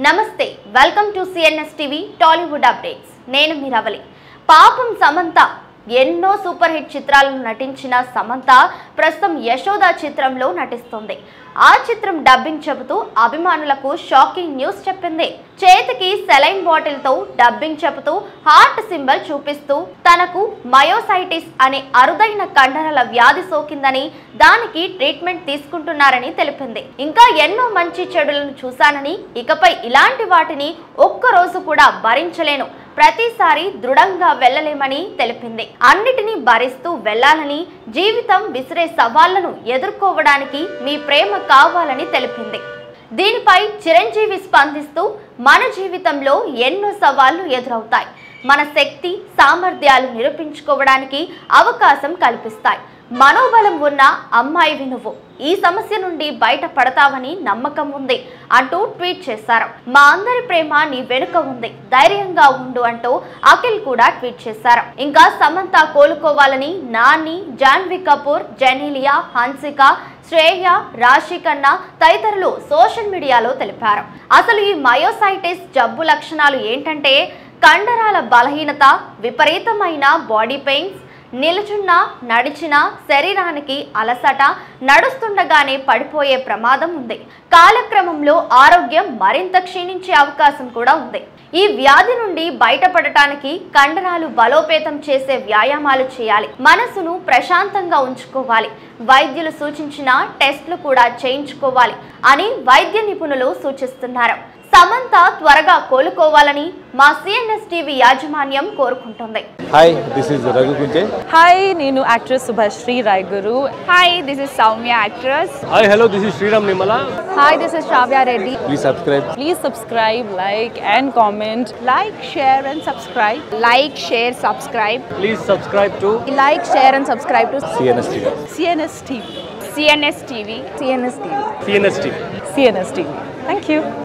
నమస్తే welcome to CNS TV Tollywood updates నేను మీరవలి పాపం సమంత ఎన్నో సూపర్ హిట్ చిత్రాలను నటించిన సమంత ప్రస్తుతం యశోద చిత్రంలో నటిస్తుంది ఆ చిత్రం డబ్బింగ్ చెబుతూ అభిమానులకు షాకింగ్ న్యూస్ చెప్పింది చేతికి సెలైన్ బాటిల్ తో డబ్బింగ్ చెబుతూ హార్ట్ సింబల్ చూపిస్తూ తనకు మయోసైటిస్ అనే అరుదైన కండరాల వ్యాధి సోకిందని దానికి ట్రీట్మెంట్ తీసుకుంటున్నారని తెలిపింది ఇంకా ఎన్నో మంచి చెడులను చూశానని ఇకపై ఇలాంటి వాటిని ఒక్కరోజు కూడా భరించలేను ప్రతిసారి దృఢంగా వెళ్ళలేమని తెలిపింది అన్నిటినీ భరిస్తూ వెళ్ళాలని జీవితం విసిరే సవాళ్లను ఎదుర్కోవడానికి మీ ప్రేమ కావాలని తెలిపింది దీనిపై చిరంజీవి స్పందిస్తూ మన జీవితంలో ఎన్నో సవాళ్లు ఎదురవుతాయి మన శక్తి సామర్థ్యాలు నిరూపించుకోవడానికి అవకాశం కల్పిస్తాయి మనోబలం ఉన్న అమ్మాయివి నువ్వు ఈ సమస్య నుండి బయటపడతావని నమ్మకం ఉంది అంటూ ట్వీట్ చేశారు మా అందరి ప్రేమ నీ వెనుక ఉంది ధైర్యంగా ఉండు అంటూ అఖిల్ కూడా ట్వీట్ చేశారు ఇంకా సమంత కోలుకోవాలని నాని జాన్వీ కపూర్ జెనీలియా హన్సిక శ్రేయ రాశి కన్నా తదితరులు సోషల్ మీడియాలో తెలిపారు అసలు ఈ మయోసైటిస్ జబ్బు లక్షణాలు ఏంటంటే కండరాల బలహీనత విపరీతమైన బాడీ పెయిన్స్ నిలుచున్నా నడిచినా శరీరానికి అలసట నడుస్తుండగానే పడిపోయే ప్రమాదం ఉంది కాలక్రమంలో ఆరోగ్యం మరింత క్షీణించే అవకాశం కూడా ఉంది ఈ వ్యాధి నుండి బయటపడటానికి కండరాలు బలోపేతం చేసే వ్యాయామాలు చేయాలి మనసును ప్రశాంతంగా ఉంచుకోవాలి వైద్యులు సూచించిన టెస్ట్లు కూడా చేయించుకోవాలి అని వైద్య నిపుణులు సూచిస్తున్నారు సమంత త్వరగా కోలుకోవాలని మా సిఎన్ఎస్ టీవీ యాజమాన్యం కోరుకుంటుంది hi this is Raghu Kunche hi నేను actress Subhashree Rayaguru Hi, this is Soumya, actress. Hi hello this is Sriram Nimmala Hi, this is Shavya Reddy. Please subscribe please subscribe like and comment like share and subscribe Like, share, subscribe. Please subscribe to Like, share, and subscribe to CNS TV CNS TV CNS TV. CNS TV. CNS TV CNS TV thank you